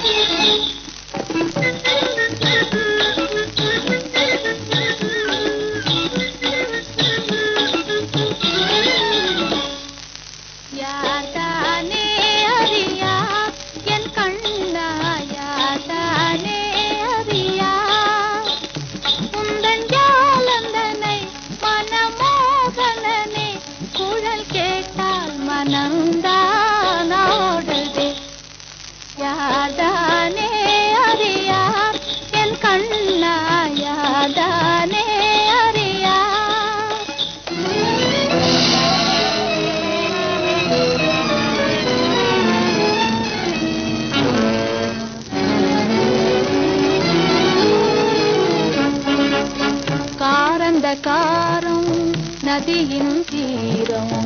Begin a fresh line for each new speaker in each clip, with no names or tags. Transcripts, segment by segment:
யாதானே அறியா என் கண்ணா யாதானே அறியா உந்தன் ஜாலந்தனை மனமோகனனே குழல் கேட்டால் மனம்தானோடுதே யாதானே அறியா என் கண்ணா யாதானே அறியா காரந்த காரம் நதியின் தீரம்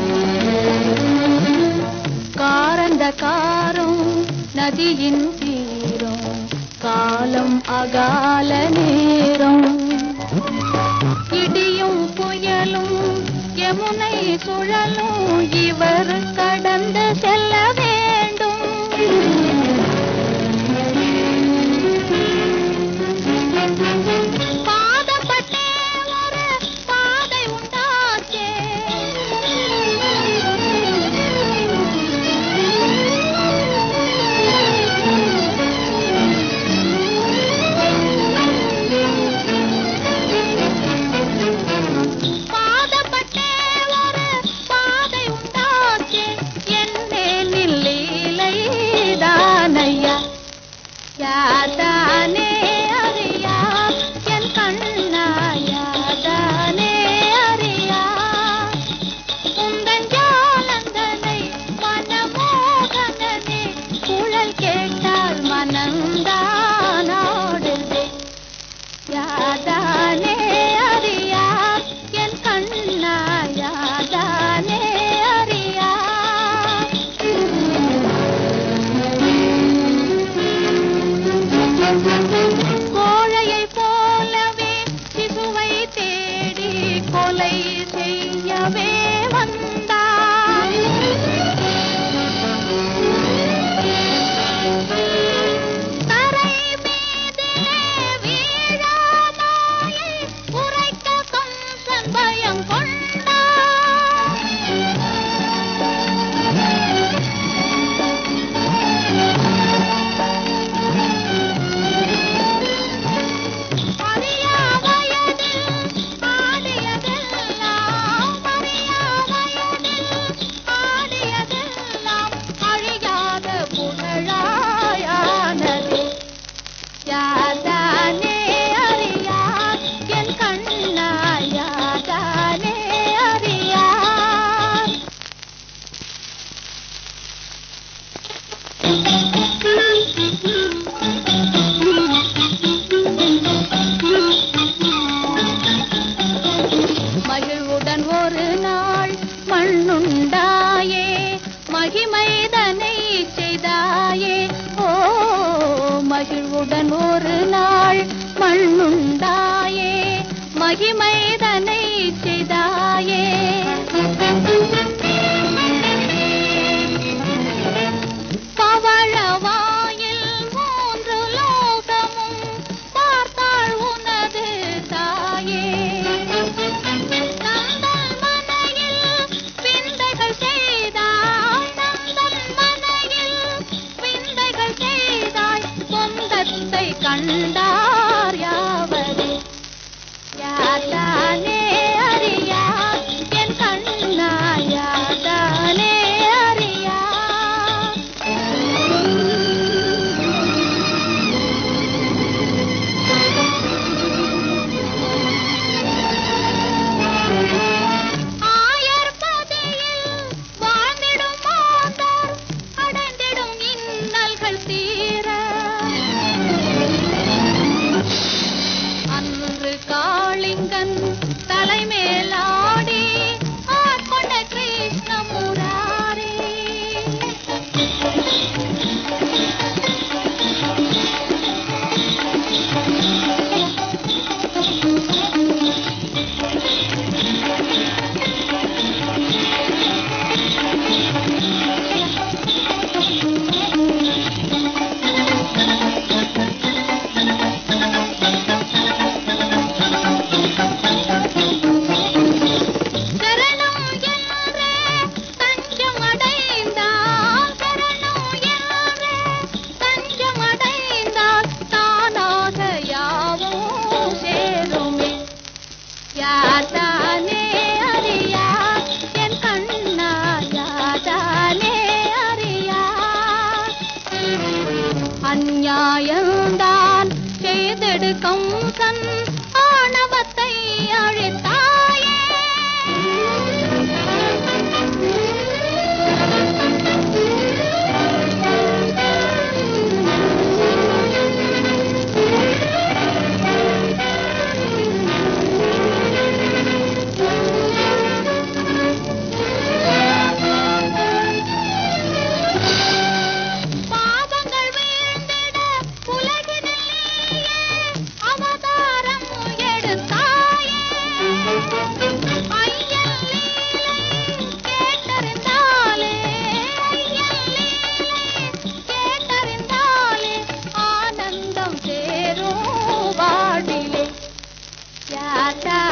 காரந்த காரம் நதியின் தீரம் காலம் அகால நேரம் இடியும் புயலும் யமுனை சுழலும் இவர் கடந்து செல்ல வேண்டும் பாதப்பட்டே ஒரு பாதை உண்டாச்சே பாதப்பட்டே ஒரு பாதை உண்டாச்சே என்னே நில்லீலைதானையா யாதானே அறியா என் கண்ணா யாதானே அறியா உந்தன் ஜாலந்தனை மனமோகனனே குழல் கேட்டால் மனம்தானோடுதே யாதானே அறியா என் கண்ணா யாதானே அறியா கோழையை போலவே சிசுவை தேடி கொலை செய்யவே வந்தாய் தரை மீதிலே வீழாமாயை உரைக்க கம்சன் பயம் அறியா வயதில் ஆடியதெல்லாம் அறியா வயதில் ஆடியதெல்லாம் அழியாத புகழாயானது யாதானே அறியா என் கண்ணா யாதானே அறியா மகிழ்வுடன் ஒரு நாள் மண்ணுண்டாயே மகிமைதனை செய்தாயே ஓ மகிழ்வுடன் ஒரு நாள் மண்ணுண்டாயே மகிமைதனை செய்தாயே பவழவாயில் மூன்று லோகமும் பார்த்தாள் உனது தாயே நந்தன் மனையில் விந்தைகள் செய்தாய் நந்தன் மனையில் விந்தைகள் செய்தாய் சொந்தத்தை கண்டார் யாவரே யார்தான் நியாயம்தான் செய்தெடு கம்சன் ஆணவத்தை அழித்தாயே பாவங்கள் வீழ்ந்திட உலகினில் நீயே அவதாரம் எடுத்தாயே ஐயன் லீலை கேட்டறிந்தாலே ஐயன் லீலை கேட்டறிந்தாலே ஆனந்தம் சேரும் வாழ்விலே யாத்தா